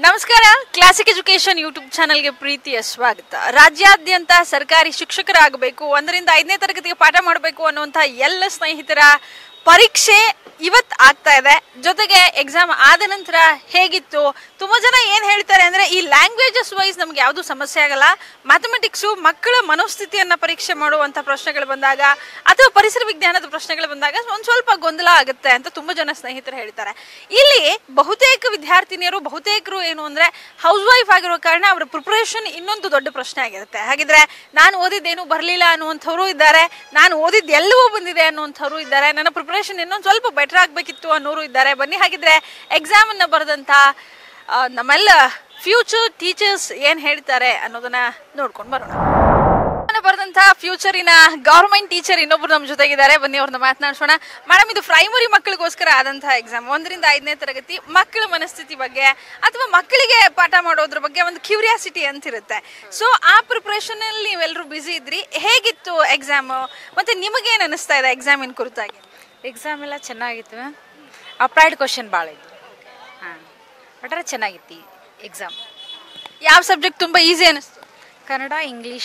ನಮಸ್ಕಾರ classic education YouTube ಚಾನಲ್ಗೆ ಪ್ರೀತಿಯ ಸ್ವಾಗತ ರಾಜ್ಯಾದ್ಯಂತ ಸರ್ಕಾರಿ ಶಿಕ್ಷಕರಾಗಬೇಕು ಒಂದರಿಂದ ಐದನೇ ತರಗತಿಗೆ ಪಾಠ ಮಾಡಬೇಕು ಅನ್ನುವಂಥ ಎಲ್ಲ ಸ್ನೇಹಿತರ ಪರೀಕ್ಷೆ ಇವತ್ತು ಆಗ್ತಾ ಇದೆ ಜೊತೆಗೆ ಎಕ್ಸಾಮ್ ಆದ ನಂತರ ಹೇಗಿತ್ತು ತುಂಬ ಜನ ಏನು ಹೇಳ್ತಾರೆ ಅಂದರೆ ಈ ಲ್ಯಾಂಗ್ವೇಜಸ್ ವೈಸ್ ನಮ್ಗೆ ಯಾವುದು ಸಮಸ್ಯೆ ಆಗಲ್ಲ ಮ್ಯಾಥಮೆಟಿಕ್ಸು ಮಕ್ಕಳ ಮನೋಸ್ಥಿತಿಯನ್ನು ಪರೀಕ್ಷೆ ಮಾಡುವಂಥ ಪ್ರಶ್ನೆಗಳು ಬಂದಾಗ ಅಥವಾ ಪರಿಸರ ವಿಜ್ಞಾನದ ಪ್ರಶ್ನೆಗಳು ಬಂದಾಗ ಒಂದು ಸ್ವಲ್ಪ ಗೊಂದಲ ಆಗುತ್ತೆ ಅಂತ ತುಂಬ ಜನ ಸ್ನೇಹಿತರು ಹೇಳ್ತಾರೆ ಇಲ್ಲಿ ಬಹುತೇಕ ವಿದ್ಯಾರ್ಥಿನಿಯರು ಬಹುತೇಕರು ಏನು ಅಂದರೆ ಹೌಸ್ ವೈಫ್ ಆಗಿರೋ ಕಾರಣ ಅವರ ಪ್ರಿಪರೇಷನ್ ಇನ್ನೊಂದು ದೊಡ್ಡ ಪ್ರಶ್ನೆ ಆಗಿರುತ್ತೆ ಹಾಗಿದ್ರೆ ನಾನು ಓದಿದ್ದೇನು ಬರಲಿಲ್ಲ ಅನ್ನುವಂಥವ್ರು ಇದ್ದಾರೆ ನಾನು ಓದಿದ್ದು ಎಲ್ಲವೂ ಬಂದಿದೆ ಅನ್ನುವಂಥವ್ರು ಇದ್ದಾರೆ ನನ್ನ ಪ್ರಿಪರೇಷನ್ ಇನ್ನೊಂದು ಸ್ವಲ್ಪ ಬೆಟರ್ ಆಗಬೇಕಿತ್ತು ಅನ್ನೋರು ಇದ್ದಾರೆ ಬನ್ನಿ ಹಾಗಿದ್ರೆ ಎಕ್ಸಾಮನ್ನು ಬರೆದಂಥ ಆ, ನಮ್ಮೆಲ್ಲ ಫ್ಯೂಚರ್ ಟೀಚರ್ಸ್ ಏನು ಹೇಳ್ತಾರೆ ಅನ್ನೋದನ್ನ ನೋಡ್ಕೊಂಡು ಬರೋಣ ಬರೆದಂತ ಫ್ಯೂಚರಿನ ಗೌರ್ಮೆಂಟ್ ಟೀಚರ್ ಇನ್ನೊಬ್ರು ನಮ್ಮ ಜೊತೆಗಿದ್ದಾರೆ ಬನ್ನಿ ಅವ್ರನ್ನ ಮಾತನಾಡ್ಸೋಣ ಮೇಡಮ್ ಇದು ಪ್ರೈಮರಿ ಮಕ್ಕಳಿಗೋಸ್ಕರ ಆದಂತಹ ಎಕ್ಸಾಮ್ ಒಂದರಿಂದ ಐದನೇ ತರಗತಿ ಮಕ್ಕಳ ಮನಸ್ಥಿತಿ ಬಗ್ಗೆ ಅಥವಾ ಮಕ್ಕಳಿಗೆ ಪಾಠ ಮಾಡೋದ್ರ ಬಗ್ಗೆ ಒಂದು ಕ್ಯೂರಿಯಾಸಿಟಿ ಅಂತಿರುತ್ತೆ ಸೊ ಆ ಪ್ರಿಪ್ರೇಷನ್ ಅಲ್ಲಿ ನೀವೆಲ್ಲರೂ ಬ್ಯುಸಿ ಇದ್ರಿ ಹೇಗಿತ್ತು ಎಕ್ಸಾಮ್ ಮತ್ತೆ ನಿಮಗೇನು ಅನಿಸ್ತಾ ಇದೆ ಎಕ್ಸಾಮಿನ ಕುರಿತಾಗಿ ಎಕ್ಸಾಮ್ ಎಲ್ಲ ಚೆನ್ನಾಗಿತ್ತು ಮ್ಯಾಮ್ ಅಪ್ಲೈಡ್ ಕ್ವಶನ್ ಭಾಳ ಇತ್ತು ಹಾಂ ಒಟ್ಟಾರೆ ಚೆನ್ನಾಗಿತ್ತು ಎಕ್ಸಾಮ್ ಯಾವ ಸಬ್ಜೆಕ್ಟ್ ತುಂಬಾ ಈಸಿ ಅನಿಸ್ತು ಕನ್ನಡ ಇಂಗ್ಲೀಷ್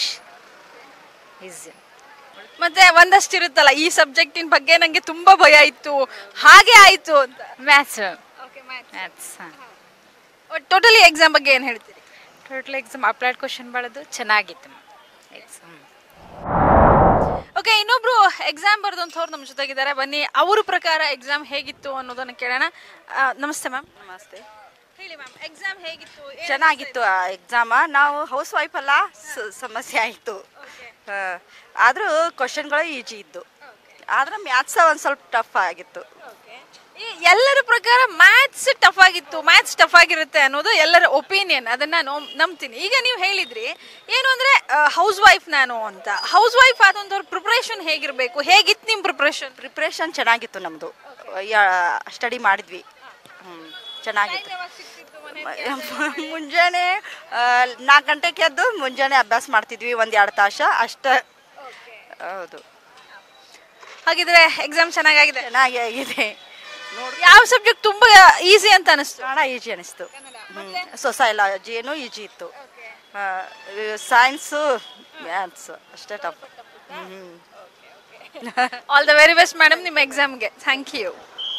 ಈಸಿ ಮತ್ತೆ ಒಂದಷ್ಟು ಇರುತ್ತಲ್ಲ ಈ ಸಬ್ಜೆಕ್ಟಿನ ಬಗ್ಗೆ ನಂಗೆ ತುಂಬಾ ಭಯ ಇತ್ತು ಹಾಗೆ ಆಯ್ತು ಅಂತ ಮ್ಯಾಥ್ಸ್ ಮ್ಯಾಥ್ಸ್ ಹಾಂ ಟೋಟಲಿ ಎಕ್ಸಾಮ್ ಬಗ್ಗೆ ಏನು ಹೇಳ್ತೀರಿ ಟೋಟಲ್ ಎಕ್ಸಾಮ್ ಅಪ್ಲೈಡ್ ಕ್ವಶನ್ ಭಾಳದು ಚೆನ್ನಾಗಿತ್ತು ಎಕ್ಸಾಮ್ ಓಕೆ ಇನ್ನೊಬ್ರು ಎಕ್ಸಾಮ್ ಬರೆದಂಥವ್ರು ನಮ್ಮ ಜೊತೆಗಿದ್ದಾರೆ ಬನ್ನಿ ಅವ್ರ ಪ್ರಕಾರ ಎಕ್ಸಾಮ್ ಹೇಗಿತ್ತು ಅನ್ನೋದನ್ನ ಕೇಳೋಣ ಆ, ನಮಸ್ತೆ ಮ್ಯಾಮ್ ನಮಸ್ತೆ ಹೇಳಿ ಮ್ಯಾಮ್ ಎಕ್ಸಾಮ್ ಹೇಗಿತ್ತು ಏನ್ ಚೆನ್ನಾಗಿತ್ತು ಆ ಎಕ್ಸಾಮ ನಾವು ಹೌಸ್ ವೈಫ್ ಅಲ್ಲ ಸ- ಸಮಸ್ಯೆ ಆಯಿತು ಆದರೂ ಕ್ವಶನ್ಗಳು ಈಜಿ ಇದ್ದು ಆದ್ರೆ ಮ್ಯಾಥ್ಸ ಒಂದು ಸ್ವಲ್ಪ ಟಫ್ ಆಗಿತ್ತು ಈ ಎಲ್ಲರ ಪ್ರಕಾರ ಮ್ಯಾಥ್ಸ್ ಟಫ್ ಆಗಿತ್ತು ಮ್ಯಾಥ್ಸ್ ಟಫ್ ಆಗಿರುತ್ತೆ ಅನ್ನೋದು ಎಲ್ಲರ ಒಪಿನಿಯನ್ ಅದನ್ನ ನಾನು ನಂಬ್ತೀನಿ ಈಗ ನೀವು ಹೇಳಿದ್ರಿ ಏನು ಅಂದ್ರೆ ಹೌಸ್ ವೈಫ್ ನಾನು ಅಂತ ಹೌಸ್ ವೈಫ್ ಆದಂಥವ್ರ ಪ್ರಿಪ್ರೇಷನ್ ಹೇಗಿರ್ಬೇಕು ಹೇಗಿತ್ತು ನಿಮ್ಮ ಪ್ರಿಪ್ರೇಷನ್ ಪ್ರಿಪ್ರೇಷನ್ ಚೆನ್ನಾಗಿತ್ತು ನಮ್ಮದು ಸ್ಟಡಿ ಮಾಡಿದ್ವಿ ಹ್ಞೂ ಚೆನ್ನಾಗಿತ್ತು ಮುಂಜಾನೆ ನಾಲ್ಕು ಗಂಟೆಗೆ ಎದ್ದು ಮುಂಜಾನೆ ಅಭ್ಯಾಸ ಮಾಡ್ತಿದ್ವಿ ಒಂದು ಎರಡು ತಾಸು ಅಷ್ಟೇ ಹೌದು ಹಾಗಿದ್ರೆ ಎಕ್ಸಾಮ್ ಚೆನ್ನಾಗಾಗಿದೆ ಚೆನ್ನಾಗಿ ಆಗಿದೆ ನೋಡಿ ಯಾವ ಸಬ್ಜೆಕ್ಟ್ ತುಂಬಾ ಈಸಿ ಅಂತ ಅನಿಸ್ತು ಕನ್ನಡ ಈಜಿ ಅನಿಸ್ತು ಸೊಸೈಲಾಜಿನೂ ಈಜಿ ಇತ್ತು ಸೈನ್ಸು ಮ್ಯಾಥ್ಸ್ ಅಷ್ಟೇ ಟಫ್ ಹ್ಞೂ all the very best madam ನಿಮ್ಮ ಎಕ್ಸಾಮ್ಗೆ ಥ್ಯಾಂಕ್ ಯು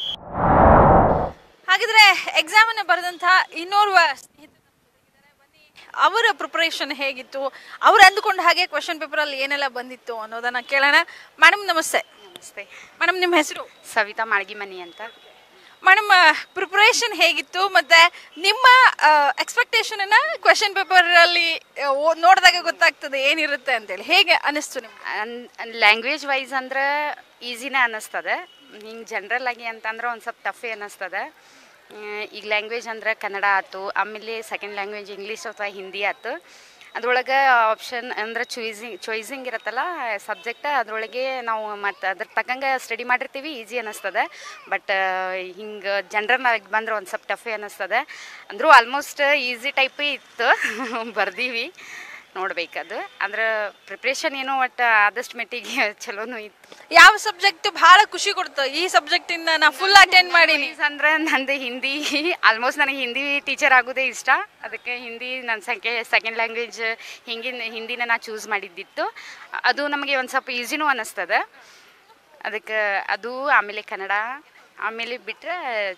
ಹಾಗಿದ್ರೆ ಎಕ್ಸಾಮ್ ಅನ್ನು ಬರೆದಂತಹ ಇನ್ನೋರ್ವ ಸ್ನೇಹಿತರು ಬನ್ನಿ. ಅವರ ಪ್ರಿಪರೇಷನ್ ಹೇಗಿತ್ತು ಅವ್ರು ಅಂದುಕೊಂಡ ಹಾಗೆ ಕ್ವಶನ್ ಪೇಪರ್ ಅಲ್ಲಿ ಏನೆಲ್ಲ ಬಂದಿತ್ತು ಅನ್ನೋದನ್ನ ಕೇಳೋಣ ಮೇಡಮ್ ನಮಸ್ತೆ ನಮಸ್ತೆ ಮೇಡಮ್ ನಿಮ್ಮ ಹೆಸರು ಸವಿತಾ ಮಾಳ್ಗಿಮನಿ ಅಂತ ಮೇಡಮ್ ಪ್ರಿಪರೇಷನ್ ಹೇಗಿತ್ತು ಮತ್ತೆ ನಿಮ್ಮ ಎಕ್ಸ್ಪೆಕ್ಟೇಷನ್ ಅನ್ನ ಕ್ವಶನ್ ಪೇಪರ್ ಅಲ್ಲಿ ಆ, ಓ- ನೋಡಿದಾಗ ಗೊತ್ತಾಗ್ತದೆ ಏನಿರುತ್ತೆ ಅಂತೇಳಿ ಹೇಗೆ ಅನಿಸ್ತು ನಿಮ್ಗೆ ಲ್ಯಾಂಗ್ವೇಜ್ ವೈಸ್ ಅಂದ್ರೆ ಈಸಿನೇ ಅನ್ನಿಸ್ತದೆ ಹಿಂಗೆ ಜನ್ರಲ್ ಆಗಿ ಅಂತಂದ್ರೆ ಒಂದು ಸ್ವಲ್ಪ ಟಫೇ ಅನ್ನಿಸ್ತದೆ ಹ್ಮ್, ಈಗ ಲ್ಯಾಂಗ್ವೇಜ್ ಅಂದ್ರೆ ಕನ್ನಡ ಆಯ್ತು ಆಮೇಲೆ ಸೆಕೆಂಡ್ ಲ್ಯಾಂಗ್ವೇಜ್ ಇಂಗ್ಲೀಷ್ ಅಥವಾ ಹಿಂದಿ ಆಯ್ತು ಅದ್ರೊಳಗೆ ಆಪ್ಷನ್ ಅಂದ್ರೆ ಚೂಸಿಂಗ್ ಚಾಯ್ಸಿಂಗ್ ಇರುತ್ತಲ್ಲ ಸಬ್ಜೆಕ್ಟ್ ಅದರೊಳಗೆ ನಾವು ಮತ್ತು ಅದ್ರ ತಕ್ಕಂಗೆ ಸ್ಟಡಿ ಮಾಡಿರ್ತೀವಿ ಈಸಿ ಅನ್ನಿಸ್ತದೆ ಬಟ್ ಹಿಂಗೆ ಜನರಲ್ ಆಗಿ ಬಂದ್ರೆ ಒಂದು ಸ್ವಲ್ಪ ಟಫೇ ಅನ್ನಿಸ್ತದೆ ಅಂದರೂ ಆಲ್ಮೋಸ್ಟ್ ಈಸಿ ಟೈಪೇ ಇತ್ತು ಬರ್ದೀವಿ ನೋಡ್ಬೇಕದು ಅಂದ್ರೆ ಪ್ರಿಪ್ರೇಷನ್ ಏನೋ ಒಟ್ಟು ಆದಷ್ಟು ಮಟ್ಟಿಗೆ ಚಲೋನೂ ಇತ್ತು ಯಾವ ಸಬ್ಜೆಕ್ಟ್ ಬಹಳ ಖುಷಿ ಕೊಡ್ತು ಈ ಸಬ್ಜೆಕ್ಟ್ ಇಂದ ನಾ ಫುಲ್ ಅಟೆಂಡ್ ಮಾಡೀನಿ Languages ಅಂದ್ರೆ ನಂದು ಹಿಂದಿ ಆಲ್ಮೋಸ್ಟ್ ನನಗೆ ಹಿಂದಿ ಟೀಚರ್ ಆಗೋದೇ ಇಷ್ಟ ಅದಕ್ಕೆ ಹಿಂದಿ ನನ್ನ ಸಂಖ್ಯೆ ಸೆಕೆಂಡ್ ಲ್ಯಾಂಗ್ವೇಜ್ ಹಿಂಗಿನ ಹಿಂದಿನ ನಾ ಚೂಸ್ ಮಾಡಿದ್ದಿತ್ತು ಅದು ನಮಗೆ ಒಂದು ಸ್ವಲ್ಪ ಈಸಿನೂ ಅನ್ನಿಸ್ತದೆ ಅದಕ್ಕೆ ಅದು ಆಮೇಲೆ ಕನ್ನಡ ಆಮೇಲೆ ಬಿಟ್ಟರೆ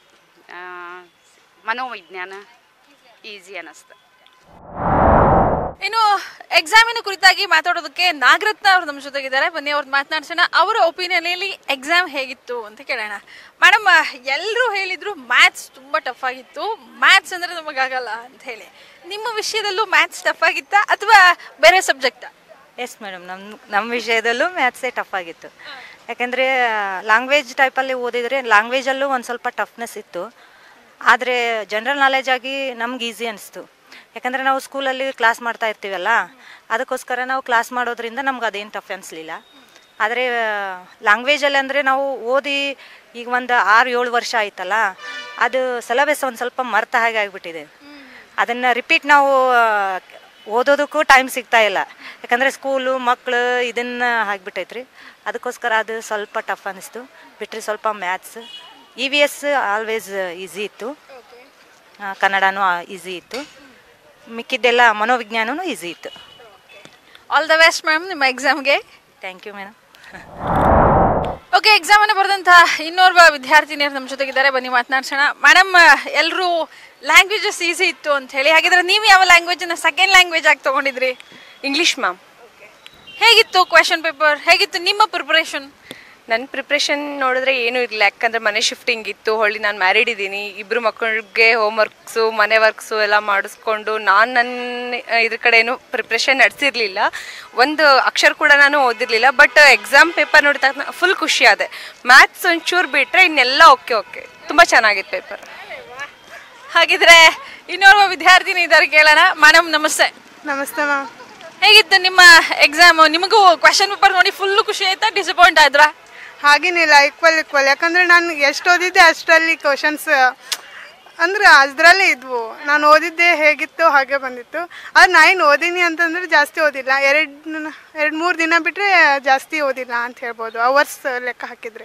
ಮನೋವಿಜ್ಞಾನ ಈಸಿ ಅನ್ನಿಸ್ತು ಇನ್ನು ಎಕ್ಸಾಮಿನ ಕುರಿತಾಗಿ ಮಾತಾಡೋದಕ್ಕೆ ನಾಗರತ್ನ ಅವ್ರು ನಮ್ಮ ಜೊತೆಗಿದ್ದಾರೆ ಬನ್ನಿ ಅವ್ರನ್ನ ಮಾತನಾಡ್ಸೋಣ ಅವರ ಒಪಿನಿಯನ್ ಅಲ್ಲಿ ಎಕ್ಸಾಮ್ ಹೇಗಿತ್ತು ಅಂತ ಕೇಳೋಣ ಮೇಡಮ್ ಎಲ್ಲರೂ ಹೇಳಿದ್ರು ಮ್ಯಾಥ್ಸ್ ತುಂಬಾ ಟಫ್ ಆಗಿತ್ತು ಮ್ಯಾಥ್ಸ್ ಅಂದ್ರೆ ನಮಗಾಗಲ್ಲ ಅಂತ ಹೇಳಿ ನಿಮ್ಮ ವಿಷಯದಲ್ಲೂ ಮ್ಯಾಥ್ಸ್ ಟಫ್ ಆಗಿತ್ತಾ ಅಥವಾ ಬೇರೆ ಸಬ್ಜೆಕ್ಟ್ ಎಸ್ ಮೇಡಮ್ ನಮ್ಮ ನಮ್ಮ ವಿಷಯದಲ್ಲೂ ಮ್ಯಾಥ್ಸೇ ಟಫ್ ಆಗಿತ್ತು ಯಾಕೆಂದರೆ ಲ್ಯಾಂಗ್ವೇಜ್ ಟೈಪಲ್ಲಿ ಓದಿದರೆ ಲ್ಯಾಂಗ್ವೇಜಲ್ಲೂ ಒಂದು ಸ್ವಲ್ಪ ಟಫ್ನೆಸ್ ಇತ್ತು ಆದರೆ ಜನರಲ್ ನಾಲೆಜ್ ಆಗಿ ನಮ್ಗೆ ಈಸಿ ಅನಿಸ್ತು ಯಾಕಂದರೆ ನಾವು ಸ್ಕೂಲಲ್ಲಿ ಕ್ಲಾಸ್ ಮಾಡ್ತಾ ಇರ್ತೀವಲ್ಲ ಅದಕ್ಕೋಸ್ಕರ ನಾವು ಕ್ಲಾಸ್ ಮಾಡೋದ್ರಿಂದ ನಮ್ಗೆ ಅದೇನು ಟಫ್ ಅನಿಸ್ಲಿಲ್ಲ ಆದರೆ ಲ್ಯಾಂಗ್ವೇಜಲ್ಲಿ ಅಂದರೆ ನಾವು ಓದಿ ಈಗ ಒಂದು ಆರು ಏಳು ವರ್ಷ ಆಯ್ತಲ್ಲ ಅದು ಸಿಲೆಬಸ್ ಒಂದು ಸ್ವಲ್ಪ ಮರ್ತ ಹಾಗೆ ಆಗಿಬಿಟ್ಟಿದೆ ಅದನ್ನು ರಿಪೀಟ್ ನಾವು ಆ, ಓದೋದಕ್ಕೂ ಟೈಮ್ ಸಿಗ್ತಾ ಇಲ್ಲ ಯಾಕಂದರೆ ಸ್ಕೂಲು ಮಕ್ಕಳು ಇದನ್ನು ಆಗಿಬಿಟ್ಟೈತ್ರಿ ಅದಕ್ಕೋಸ್ಕರ ಅದು ಸ್ವಲ್ಪ ಟಫ್ ಅನ್ನಿಸ್ತು ಬಿಟ್ಟರೆ ಸ್ವಲ್ಪ maths E V S always easy ಇತ್ತು ಕನ್ನಡನೂ ಈಸಿ ಇತ್ತು ಮಿಕ್ಕಿದ್ದೆಲ್ಲ ಮನೋವಿಜ್ಞಾನನೂ ಈಸಿ ಇತ್ತು ಆಲ್ ದ ಬೆಸ್ಟ್ ಮ್ಯಾಮ್ ನಿಮ್ಮ ಎಕ್ಸಾಮ್ಗೆ thank you madam okay exam ಅನ್ನು ಬರೆದಂತಹ ಇನ್ನೋರ್ವ ವಿದ್ಯಾರ್ಥಿನಿಯರು ನಮ್ಮ ಜೊತೆಗಿದ್ದಾರೆ ಬನ್ನಿ ಮಾತನಾಡ್ಸೋಣ ಮೇಡಮ್ ಎಲ್ಲರೂ ಲ್ಯಾಂಗ್ವೇಜಸ್ ಈಸಿ ಇತ್ತು ಅಂತ ಹೇಳಿ ಹಾಗಿದ್ರೆ ನೀವು ಯಾವ ಲ್ಯಾಂಗ್ವೇಜ್ ಅನ್ನ ಸೆಕೆಂಡ್ ಲ್ಯಾಂಗ್ವೇಜ್ ಆಗಿ ತಗೊಂಡಿದ್ರಿ ಇಂಗ್ಲೀಷ್ ಮ್ಯಾಮ್ ಹೇಗಿತ್ತು ಕ್ವೆಶನ್ ಪೇಪರ್ ಹೇಗಿತ್ತು ನಿಮ್ಮ ಪ್ರಿಪರೇಷನ್ ನನ್ನ ಪ್ರಿಪ್ರೇಷನ್ ನೋಡಿದ್ರೆ ಏನೂ ಇರಲಿಲ್ಲ ಯಾಕಂದ್ರೆ ಮನೆ ಶಿಫ್ಟಿಂಗ್ ಇತ್ತು ಹೊಳ್ಳಿ ನಾನು ಮ್ಯಾರಿಡ್ ಇದ್ದೀನಿ ಇಬ್ಬರು ಮಕ್ಕಳಿಗೆ ಹೋಮ್ ವರ್ಕ್ಸು ಮನೆ ವರ್ಕ್ಸು ಎಲ್ಲ ಮಾಡಿಸ್ಕೊಂಡು ನಾನು ನನ್ನ ಇದ್ರ ಕಡೆ ಏನು ಪ್ರಿಪ್ರೇಷನ್ ನಡೆಸಿರ್ಲಿಲ್ಲ ಒಂದು ಅಕ್ಷರ ಕೂಡ ನಾನು ಓದಿರಲಿಲ್ಲ ಬಟ್ ಎಕ್ಸಾಮ್ ಪೇಪರ್ ನೋಡಿದ ತಕ್ಷಣ ಫುಲ್ ಖುಷಿ ಆದೆ ಮ್ಯಾಥ್ಸ್ ಒಂಚೂರು ಬಿಟ್ಟರೆ ಇನ್ನೆಲ್ಲ ಓಕೆ ಓಕೆ ತುಂಬ ಚೆನ್ನಾಗಿತ್ತು ಪೇಪರ್ ಹಾಗಿದ್ರೆ ಇನ್ನೋರ್ವ ವಿದ್ಯಾರ್ಥಿನಿ ಇದ್ದಾರೆ ಕೇಳೋಣ ಮೇಡಮ್ ನಮಸ್ತೆ ನಮಸ್ತೆ ಮ್ಯಾಮ್ ಹೇಗಿತ್ತು ನಿಮ್ಮ ಎಕ್ಸಾಮ್ ನಿಮಗೂ ಕ್ವೆಶನ್ ಪೇಪರ್ ನೋಡಿ ಫುಲ್ ಖುಷಿ ಆಯ್ತಾ ಡಿಸಪಾಯಿಂಟ್ ಆದ್ರಾ ಹಾಗೇನಿಲ್ಲ ಈಕ್ವಲ್ ಈಕ್ವಲ್ ಯಾಕಂದ್ರೆ ನಾನು ಎಷ್ಟು ಓದಿದ್ದೆ ಅಷ್ಟರಲ್ಲಿ ಕ್ವಶನ್ಸ್ ಅಂದ್ರೆ ಅದರಲ್ಲೇ ಇದ್ವು ನಾನು ಓದಿದ್ದೆ ಹೇಗಿತ್ತು ಹಾಗೆ ಬಂದಿತ್ತು ಅದು ನಾ ಏನು ಓದಿನಿ ಅಂತಂದ್ರೆ ಜಾಸ್ತಿ ಓದಿಲ್ಲ ಎರಡು ಎರಡು ಮೂರು ದಿನ ಬಿಟ್ಟರೆ ಜಾಸ್ತಿ ಓದಿಲ್ಲ ಅಂತ ಹೇಳ್ಬೋದು ಅವರ್ಸ್ ಲೆಕ್ಕ ಹಾಕಿದ್ರೆ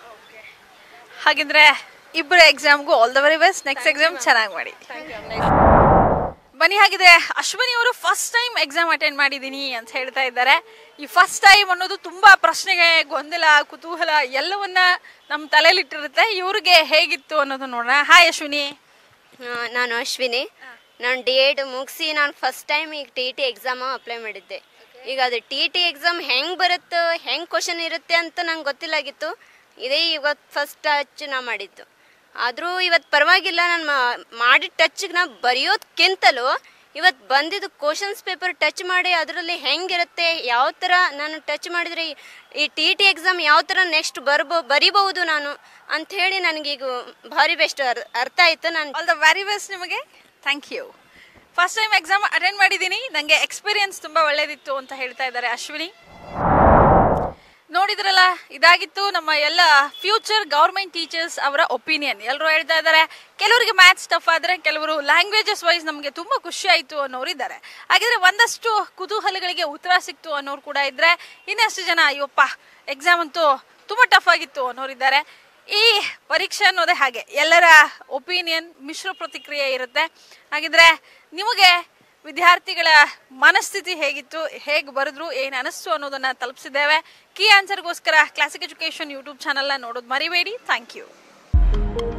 ಹಾಗಿದ್ರೆ ಇಬ್ಬರ ಎಕ್ಸಾಮ್ಗೂ all the very best next exam ಚೆನ್ನಾಗಿ ಮಾಡಿ ಬನ್ನಿ ಹಾಗಿದ್ರೆ ಅಶ್ವಿನಿ ಅವರು ಫಸ್ಟ್ ಟೈಮ್ ಎಕ್ಸಾಮ್ ಅಟೆಂಡ್ ಮಾಡಿದ್ದೀನಿ ಅಂತ ಹೇಳ್ತಾ ಇದ್ದಾರೆ ಈ ಫಸ್ಟ್ ಟೈಮ್ ಅನ್ನೋದು ತುಂಬಾ ಪ್ರಶ್ನೆಗೆ ಗೊಂದಲ ಕುತೂಹಲ ಎಲ್ಲವನ್ನ ನಮ್ಮ ತಲೆಯಲ್ಲಿಟ್ಟಿರುತ್ತೆ ಇವ್ರಿಗೆ ಹೇಗಿತ್ತು ಅನ್ನೋದು ನೋಡೋಣ ಹಾಯ್ ಅಶ್ವಿನಿ ಆ, ನಾನು ಅಶ್ವಿನಿ ನಾನು ಡಿ ಎಡ್ ಮುಗಿಸಿ ನಾನು ಫಸ್ಟ್ ಟೈಮ್ ಈಗ ಟಿ ಟಿ ಎಕ್ಸಾಮ್ ಅಪ್ಲೈ ಮಾಡಿದ್ದೆ ಈಗ ಅದು ಟಿ ಟಿ ಎಕ್ಸಾಮ್ ಹೆಂಗೆ ಬರುತ್ತೆ ಹೆಂಗೆ ಕ್ವಶನ್ ಇರುತ್ತೆ ಅಂತ ನಂಗೆ ಗೊತ್ತಿಲ್ಲಾಗಿತ್ತು ಇದೇ ಇವತ್ತು ಫಸ್ಟ್ ಟಚ್ ನಾ ಮಾಡಿದ್ದು ಆದರೂ ಇವತ್ತು ಪರವಾಗಿಲ್ಲ ನಾನು ಮಾಡಿದ ಟಚ್ಗೆ ನಾ ಬರೆಯೋದಕ್ಕಿಂತಲೂ ಇವತ್ತು ಬಂದಿದ್ದು ಕ್ವಶನ್ಸ್ ಪೇಪರ್ ಟಚ್ ಮಾಡಿ ಅದರಲ್ಲಿ ಹೆಂಗಿರುತ್ತೆ ಯಾವ ಥರ ನಾನು ಟಚ್ ಮಾಡಿದರೆ ಈ- ಈ ಟಿ ಟಿ ಎಕ್ಸಾಮ್ ಯಾವ ಥರ ನೆಕ್ಸ್ಟ್ ಬರ್ಬೋ ಬರಿಬಹುದು ನಾನು ಅಂಥೇಳಿ ನನಗೀಗ ಭಾರಿ ಬೆಸ್ಟ್ ಅರ್ಥ ಆಯಿತು ನಾನು ಆಲ್ ದ ವೆರಿ ಬೆಸ್ಟ್ ನಿಮಗೆ thank you first time exam attend ಮಾಡಿದ್ದೀನಿ ನನಗೆ ಎಕ್ಸ್ಪೀರಿಯನ್ಸ್ ತುಂಬ ಒಳ್ಳೇದಿತ್ತು ಅಂತ ಹೇಳ್ತಾ ಇದ್ದಾರೆ ಅಶ್ವಿನಿ ನೋಡಿದ್ರಲ್ಲ ಇದಾಗಿತ್ತು ನಮ್ಮ ಎಲ್ಲ ಫ್ಯೂಚರ್ ಗೌರ್ಮೆಂಟ್ ಟೀಚರ್ಸ್ ಅವರ ಒಪಿನಿಯನ್ ಎಲ್ಲರೂ ಹೇಳ್ತಾ ಇದ್ದಾರೆ ಕೆಲವರಿಗೆ ಮ್ಯಾಥ್ಸ್ ಟಫ್ ಆದರೆ ಕೆಲವರು ಲ್ಯಾಂಗ್ವೇಜಸ್ ವೈಸ್ ನಮಗೆ ತುಂಬ ಖುಷಿ ಆಯಿತು ಅನ್ನೋರು ಇದ್ದಾರೆ ಹಾಗಿದ್ರೆ ಒಂದಷ್ಟು ಕುತೂಹಲಗಳಿಗೆ ಉತ್ತರ ಸಿಕ್ತು ಅನ್ನೋರು ಕೂಡ ಇದ್ರೆ ಇನ್ನಷ್ಟು ಜನ ಅಯ್ಯಪ್ಪ ಎಕ್ಸಾಮ್ ಅಂತೂ ತುಂಬ ಟಫ್ ಆಗಿತ್ತು ಅನ್ನೋರಿದ್ದಾರೆ ಈ ಪರೀಕ್ಷೆ ಅನ್ನೋದೇ ಹಾಗೆ ಎಲ್ಲರ ಒಪಿನಿಯನ್ ಮಿಶ್ರ ಪ್ರತಿಕ್ರಿಯೆ ಇರುತ್ತೆ ಹಾಗಿದ್ರೆ ನಿಮಗೆ ವಿದ್ಯಾರ್ಥಿಗಳ ಮನಸ್ಥಿತಿ ಹೇಗಿತ್ತು ಹೇಗೆ ಬರೆದ್ರು ಏನು ಅನಿಸ್ತು ಅನ್ನೋದನ್ನ ತಲುಪಿಸಿದ್ದೇವೆ ಕೀ ಆನ್ಸರ್ಗೋಸ್ಕರ ಕ್ಲಾಸಿಕ್ ಎಜುಕೇಶನ್ ಯೂಟ್ಯೂಬ್ ಚಾನಲ್ನ ನೋಡೋದು ಮರಿಬೇಡಿ ಥ್ಯಾಂಕ್ ಯು